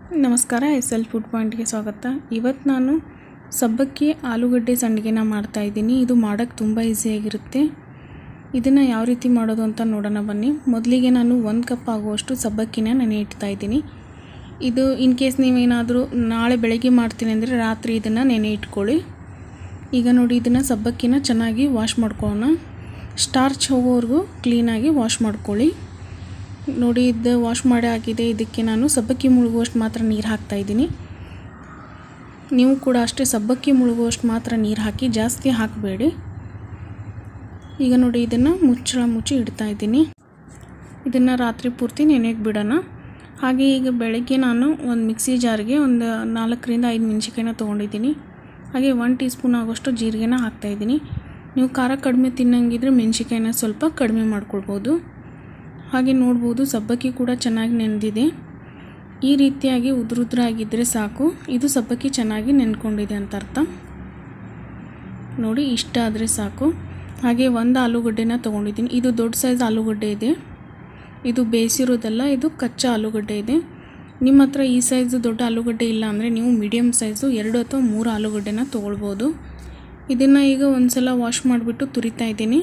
ನಮಸ್ಕಾರ S L food ಪಾಯಿಂಟ್ಗೆ ಸ್ವಾಗತ ಇವತ್ತು ನಾನು ಸಬ್ಬಕ್ಕಿ ಆಲೂಗಡ್ಡೆ ಸಂಡಿಗೆನ ಮಾಡ್ತಾಯಿದ್ದೀನಿ ಇದು ಮಾಡೋಕ್ಕೆ ತುಂಬ ಈಸಿಯಾಗಿರುತ್ತೆ ಇದನ್ನು ಯಾವ ರೀತಿ ಮಾಡೋದು ಅಂತ ನೋಡೋಣ ಬನ್ನಿ ಮೊದಲಿಗೆ ನಾನು ಒಂದು ಕಪ್ ಆಗುವಷ್ಟು ಸಬ್ಬಕ್ಕಿನ ನೆನೆ ಇಡ್ತಾ ಇದ್ದೀನಿ ಇದು ಇನ್ ಕೇಸ್ ನೀವೇನಾದರೂ ನಾಳೆ ಬೆಳಗ್ಗೆ ಮಾಡ್ತೀನಿ ಅಂದರೆ ರಾತ್ರಿ ಇದನ್ನು ನೆನೆ ಇಟ್ಕೊಳ್ಳಿ ಈಗ ನೋಡಿ ಇದನ್ನು ಸಬ್ಬಕ್ಕಿನ ಚೆನ್ನಾಗಿ ವಾಶ್ ಮಾಡ್ಕೊಳ್ಳೋಣ ಸ್ಟಾರ್ಚ್ ಹೋಗೋವರೆಗೂ ಕ್ಲೀನಾಗಿ ವಾಶ್ ಮಾಡ್ಕೊಳ್ಳಿ ನೋಡಿ ಇದು ವಾಶ್ ಮಾಡಿ ಹಾಕಿದೆ ಇದಕ್ಕೆ ನಾನು ಸಬ್ಬಕ್ಕಿ ಮುಳುಗುವಷ್ಟು ಮಾತ್ರ ನೀರು ಹಾಕ್ತಾಯಿದ್ದೀನಿ ನೀವು ಕೂಡ ಅಷ್ಟೇ ಸಬ್ಬಕ್ಕಿ ಮುಳುಗುವಷ್ಟು ಮಾತ್ರ ನೀರು ಹಾಕಿ ಜಾಸ್ತಿ ಹಾಕಬೇಡಿ ಈಗ ನೋಡಿ ಇದನ್ನು ಮುಚ್ಚಳ ಮುಚ್ಚಿ ಇಡ್ತಾ ಇದ್ದೀನಿ ಇದನ್ನು ರಾತ್ರಿ ಪೂರ್ತಿ ನೆನೆಗೆ ಬಿಡೋಣ ಹಾಗೆ ಈಗ ಬೆಳಗ್ಗೆ ನಾನು ಒಂದು ಮಿಕ್ಸಿ ಜಾರ್ಗೆ ಒಂದು ನಾಲ್ಕರಿಂದ ಐದು ಮೆಣಸಿಕಾಯಿನ ತೊಗೊಂಡಿದ್ದೀನಿ ಹಾಗೆ ಒನ್ ಟೀ ಸ್ಪೂನ್ ಆಗೋಷ್ಟು ಜೀರಿಗೆನ ಹಾಕ್ತಾಯಿದ್ದೀನಿ ನೀವು ಖಾರ ಕಡಿಮೆ ತಿನ್ನಂಗಿದ್ರೆ ಮೆಣಸಿಕಾಯಿನ ಸ್ವಲ್ಪ ಕಡಿಮೆ ಮಾಡ್ಕೊಳ್ಬೋದು ಹಾಗೆ ನೋಡ್ಬೋದು ಸಬ್ಬಕ್ಕಿ ಕೂಡ ಚೆನ್ನಾಗಿ ನೆನೆದಿದೆ ಈ ರೀತಿಯಾಗಿ ಉದುರುದ್ರಾಗಿದ್ದರೆ ಸಾಕು ಇದು ಸಬ್ಬಕ್ಕಿ ಚೆನ್ನಾಗಿ ನೆನ್ಕೊಂಡಿದೆ ಅಂತ ಅರ್ಥ ನೋಡಿ ಇಷ್ಟ ಆದರೆ ಸಾಕು ಹಾಗೆ ಒಂದು ಆಲೂಗಡ್ಡೆನ ತೊಗೊಂಡಿದ್ದೀನಿ ಇದು ದೊಡ್ಡ ಸೈಜ್ ಆಲೂಗಡ್ಡೆ ಇದೆ ಇದು ಬೇಯಿಸಿರೋದಲ್ಲ ಇದು ಕಚ್ಚಾ ಆಲೂಗಡ್ಡೆ ಇದೆ ನಿಮ್ಮ ಹತ್ರ ಈ ಸೈಜು ದೊಡ್ಡ ಆಲೂಗಡ್ಡೆ ಇಲ್ಲ ಅಂದರೆ ನೀವು ಮೀಡಿಯಮ್ ಸೈಜು ಎರಡು ಅಥವಾ ಮೂರು ಆಲೂಗಡ್ಡೆನ ತೊಗೊಳ್ಬೋದು ಇದನ್ನು ಈಗ ಒಂದು ಸಲ ವಾಶ್ ಮಾಡಿಬಿಟ್ಟು ತುರಿತಾ ಇದ್ದೀನಿ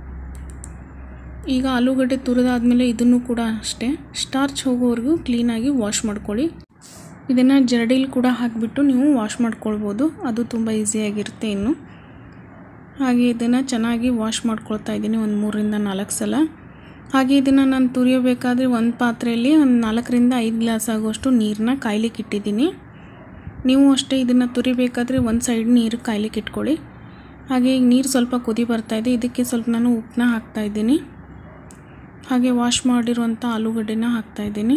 ಈಗ ಆಲೂಗಡ್ಡೆ ತುರಿದಾದ್ಮೇಲೆ ಇದನ್ನು ಕೂಡ ಅಷ್ಟೇ ಸ್ಟಾರ್ಚ್ ಹೋಗೋವರೆಗೂ ಕ್ಲೀನಾಗಿ ವಾಶ್ ಮಾಡ್ಕೊಳ್ಳಿ ಇದನ್ನು ಜರಡಿಲಿ ಕೂಡ ಹಾಕಿಬಿಟ್ಟು ನೀವು ವಾಶ್ ಮಾಡ್ಕೊಳ್ಬೋದು ಅದು ತುಂಬ ಈಸಿಯಾಗಿರುತ್ತೆ ಇನ್ನು ಹಾಗೆ ಇದನ್ನು ಚೆನ್ನಾಗಿ ವಾಶ್ ಮಾಡ್ಕೊಳ್ತಾ ಇದ್ದೀನಿ ಒಂದು ಮೂರರಿಂದ ನಾಲ್ಕು ಸಲ ಹಾಗೆ ಇದನ್ನು ನಾನು ತುರಿಯಬೇಕಾದ್ರೆ ಒಂದು ಪಾತ್ರೆಯಲ್ಲಿ ಒಂದು ನಾಲ್ಕರಿಂದ ಐದು ಗ್ಲಾಸ್ ಆಗುವಷ್ಟು ನೀರನ್ನ ಕಾಯ್ಲಿಕ್ಕೆ ಇಟ್ಟಿದ್ದೀನಿ ನೀವು ಅಷ್ಟೇ ಇದನ್ನು ತುರಿಬೇಕಾದ್ರೆ ಒಂದು ಸೈಡ್ ನೀರು ಕಾಯ್ಲಿಕ್ಕೆ ಇಟ್ಕೊಳ್ಳಿ ಹಾಗೆ ಈಗ ನೀರು ಸ್ವಲ್ಪ ಕುದಿ ಬರ್ತಾಯಿದೆ ಇದಕ್ಕೆ ಸ್ವಲ್ಪ ನಾನು ಉಪ್ಪನ್ನ ಹಾಕ್ತಾಯಿದ್ದೀನಿ ಹಾಗೆ ವಾಶ್ ಮಾಡಿರುವಂಥ ಆಲೂಗಡ್ಡೆನ ಹಾಕ್ತಾಯಿದ್ದೀನಿ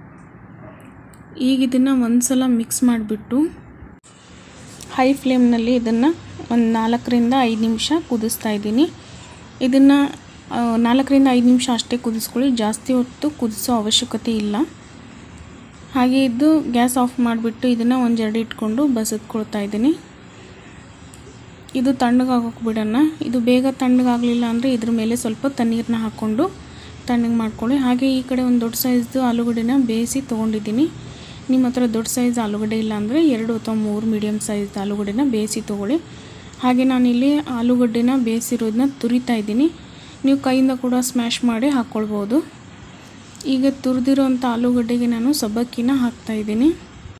ಈಗ ಇದನ್ನು ಒಂದು ಸಲ ಮಿಕ್ಸ್ ಮಾಡಿಬಿಟ್ಟು ಹೈ ಫ್ಲೇಮ್ನಲ್ಲಿ ಇದನ್ನು ಒಂದು ನಾಲ್ಕರಿಂದ ಐದು ನಿಮಿಷ ಕುದಿಸ್ತಾ ಇದ್ದೀನಿ ಇದನ್ನು ನಾಲ್ಕರಿಂದ ಐದು ನಿಮಿಷ ಅಷ್ಟೇ ಕುದಿಸ್ಕೊಳ್ಳಿ ಜಾಸ್ತಿ ಹೊತ್ತು ಕುದಿಸೋ ಅವಶ್ಯಕತೆ ಇಲ್ಲ ಹಾಗೆ ಇದು ಗ್ಯಾಸ್ ಆಫ್ ಮಾಡಿಬಿಟ್ಟು ಇದನ್ನು ಒಂದು ಜರಡಿ ಇಟ್ಕೊಂಡು ಬಸದ್ಕೊಳ್ತಾ ಇದ್ದೀನಿ ಇದು ತಣ್ಣಗಾಗೋಕೆ ಬಿಡೋಣ ಇದು ಬೇಗ ತಣ್ಣಗಾಗಲಿಲ್ಲ ಅಂದರೆ ಇದ್ರ ಮೇಲೆ ಸ್ವಲ್ಪ ತಣ್ಣೀರನ್ನ ಹಾಕ್ಕೊಂಡು ತಣ್ಣಗೆ ಮಾಡ್ಕೊಳ್ಳಿ ಹಾಗೆ ಈ ಕಡೆ ಒಂದು ದೊಡ್ಡ ಸೈಜ್ದು ಆಲೂಗಡ್ಡೆನ ಬೇಯಿಸಿ ತೊಗೊಂಡಿದ್ದೀನಿ ನಿಮ್ಮ ಹತ್ರ ದೊಡ್ಡ ಸೈಜ್ ಆಲೂಗಡ್ಡೆ ಇಲ್ಲ ಅಂದರೆ ಎರಡು ಅಥವಾ ಮೂರು ಮೀಡಿಯಮ್ ಸೈಜ್ ಆಲೂಗಡ್ಡೆನ ಬೇಯಿಸಿ ತೊಗೊಳ್ಳಿ ಹಾಗೆ ನಾನಿಲ್ಲಿ ಆಲೂಗಡ್ಡೆನ ಬೇಯಿಸಿರೋದನ್ನ ತುರಿತಾ ಇದ್ದೀನಿ ನೀವು ಕೈಯಿಂದ ಕೂಡ ಸ್ಮ್ಯಾಶ್ ಮಾಡಿ ಹಾಕ್ಕೊಳ್ಬೋದು ಈಗ ತುರಿದಿರೋಂಥ ಆಲೂಗಡ್ಡೆಗೆ ನಾನು ಸಬ್ಬಕ್ಕಿನ ಹಾಕ್ತಾಯಿದ್ದೀನಿ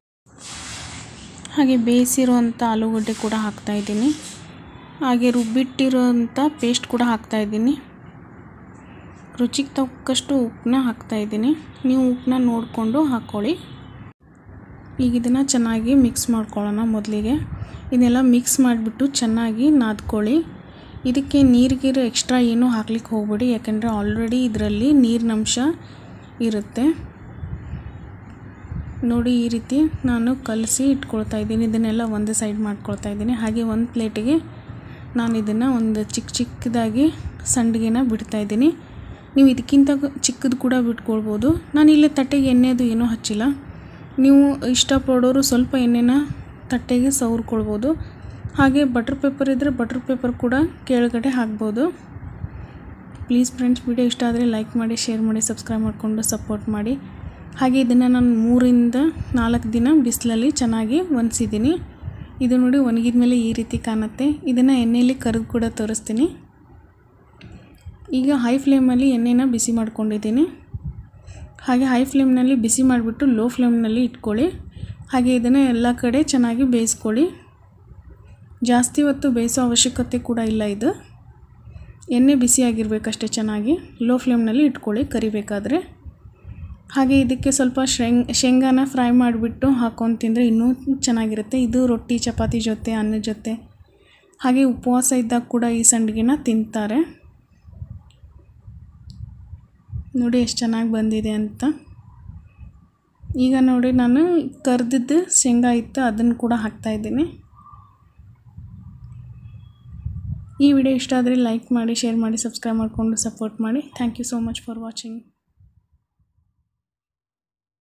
ಹಾಗೆ ಬೇಯಿಸಿರೋಂಥ ಆಲೂಗಡ್ಡೆ ಕೂಡ ಹಾಕ್ತಾಯಿದ್ದೀನಿ ಹಾಗೆ ರುಬ್ಬಿಟ್ಟಿರೋಂಥ ಪೇಸ್ಟ್ ಕೂಡ ಹಾಕ್ತಾಯಿದ್ದೀನಿ ರುಚಿಗೆ ತಕ್ಕಷ್ಟು ಉಪ್ಪನ್ನ ಹಾಕ್ತಾಯಿದ್ದೀನಿ ನೀವು ಉಪ್ಪನ್ನ ನೋಡಿಕೊಂಡು ಹಾಕ್ಕೊಳ್ಳಿ ಈಗ ಇದನ್ನು ಚೆನ್ನಾಗಿ ಮಿಕ್ಸ್ ಮಾಡ್ಕೊಳ್ಳೋಣ ಮೊದಲಿಗೆ ಇದನ್ನೆಲ್ಲ ಮಿಕ್ಸ್ ಮಾಡಿಬಿಟ್ಟು ಚೆನ್ನಾಗಿ ನಾದ್ಕೊಳ್ಳಿ ಇದಕ್ಕೆ ನೀರಿಗಿರೋ ಎಕ್ಸ್ಟ್ರಾ ಏನೂ ಹಾಕ್ಲಿಕ್ಕೆ ಹೋಗಬೇಡಿ ಯಾಕೆಂದರೆ ಆಲ್ರೆಡಿ ಇದರಲ್ಲಿ ನೀರಿನಂಶ ಇರುತ್ತೆ ನೋಡಿ ಈ ರೀತಿ ನಾನು ಕಲಸಿ ಇಟ್ಕೊಳ್ತಾ ಇದ್ದೀನಿ ಇದನ್ನೆಲ್ಲ ಒಂದೇ ಸೈಡ್ ಮಾಡ್ಕೊಳ್ತಾ ಇದ್ದೀನಿ ಹಾಗೆ ಒಂದು ಪ್ಲೇಟಿಗೆ ನಾನು ಇದನ್ನು ಒಂದು ಚಿಕ್ಕ ಚಿಕ್ಕದಾಗಿ ಸಂಡಿಗೆನ ಬಿಡ್ತಾಯಿದ್ದೀನಿ ನೀವು ಇದಕ್ಕಿಂತ ಚಿಕ್ಕದು ಕೂಡ ಬಿಟ್ಕೊಳ್ಬೋದು ನಾನು ಇಲ್ಲಿ ತಟ್ಟೆಗೆ ಎಣ್ಣೆದು ಏನೂ ಹಚ್ಚಿಲ್ಲ ನೀವು ಇಷ್ಟಪಡೋರು ಸ್ವಲ್ಪ ಎಣ್ಣೆನ ತಟ್ಟೆಗೆ ಸವರ್ಕೊಳ್ಬೋದು ಹಾಗೆ ಬಟರ್ ಪೇಪರ್ ಇದ್ದರೆ ಬಟರ್ ಪೇಪರ್ ಕೂಡ ಕೆಳಗಡೆ ಹಾಕ್ಬೋದು ಪ್ಲೀಸ್ ಫ್ರೆಂಡ್ಸ್ ವಿಡಿಯೋ ಇಷ್ಟ ಆದರೆ ಲೈಕ್ ಮಾಡಿ ಶೇರ್ ಮಾಡಿ ಸಬ್ಸ್ಕ್ರೈಬ್ ಮಾಡಿಕೊಂಡು ಸಪೋರ್ಟ್ ಮಾಡಿ ಹಾಗೆ ಇದನ್ನು ನಾನು ಮೂರಿಂದ ನಾಲ್ಕು ದಿನ ಬಿಸಿಲಲ್ಲಿ ಚೆನ್ನಾಗಿ ಒಣಸಿದ್ದೀನಿ ಇದು ನೋಡಿ ಒಣಗಿದ ಮೇಲೆ ಈ ರೀತಿ ಕಾಣುತ್ತೆ ಇದನ್ನು ಎಣ್ಣೆಯಲ್ಲಿ ಕರೆದು ಕೂಡ ತೋರಿಸ್ತೀನಿ ಈಗ ಹೈ ಫ್ಲೇಮಲ್ಲಿ ಎಣ್ಣೆನ ಬಿಸಿ ಮಾಡ್ಕೊಂಡಿದ್ದೀನಿ ಹಾಗೆ ಹೈ ಫ್ಲೇಮ್ನಲ್ಲಿ ಬಿಸಿ ಮಾಡಿಬಿಟ್ಟು ಲೋ ಫ್ಲೇಮ್ನಲ್ಲಿ ಇಟ್ಕೊಳ್ಳಿ ಹಾಗೆ ಇದನ್ನು ಎಲ್ಲ ಕಡೆ ಚೆನ್ನಾಗಿ ಬೇಯಿಸ್ಕೊಳ್ಳಿ ಜಾಸ್ತಿ ಹೊತ್ತು ಬೇಯಿಸೋ ಅವಶ್ಯಕತೆ ಕೂಡ ಇಲ್ಲ ಇದು ಎಣ್ಣೆ ಬಿಸಿಯಾಗಿರಬೇಕಷ್ಟೇ ಚೆನ್ನಾಗಿ ಲೋ ಫ್ಲೇಮ್ನಲ್ಲಿ ಇಟ್ಕೊಳ್ಳಿ ಕರಿಬೇಕಾದ್ರೆ ಹಾಗೆ ಇದಕ್ಕೆ ಸ್ವಲ್ಪ ಶೇಂಗ್ ಶೇಂಗಾನ ಫ್ರೈ ಮಾಡಿಬಿಟ್ಟು ಹಾಕೊಂಡು ತಿಂದರೆ ಇನ್ನೂ ಚೆನ್ನಾಗಿರುತ್ತೆ ಇದು ರೊಟ್ಟಿ ಚಪಾತಿ ಜೊತೆ ಅನ್ನದ ಜೊತೆ ಹಾಗೆ ಉಪವಾಸ ಇದ್ದಾಗ ಕೂಡ ಈ ಸಂಡಿಗೆನ ತಿಂತಾರೆ ನೋಡಿ ಎಷ್ಟು ಚೆನ್ನಾಗಿ ಬಂದಿದೆ ಅಂತ ಈಗ ನೋಡಿ ನಾನು ಕರ್ದಿದ್ದು ಶೇಂಗಾ ಇತ್ತು ಅದನ್ನು ಕೂಡ ಹಾಕ್ತಾಯಿದ್ದೀನಿ ಈ ವಿಡಿಯೋ ಇಷ್ಟ ಆದರೆ ಲೈಕ್ ಮಾಡಿ ಶೇರ್ ಮಾಡಿ ಸಬ್ಸ್ಕ್ರೈಬ್ ಮಾಡಿಕೊಂಡು ಸಪೋರ್ಟ್ ಮಾಡಿ thank you so much for watching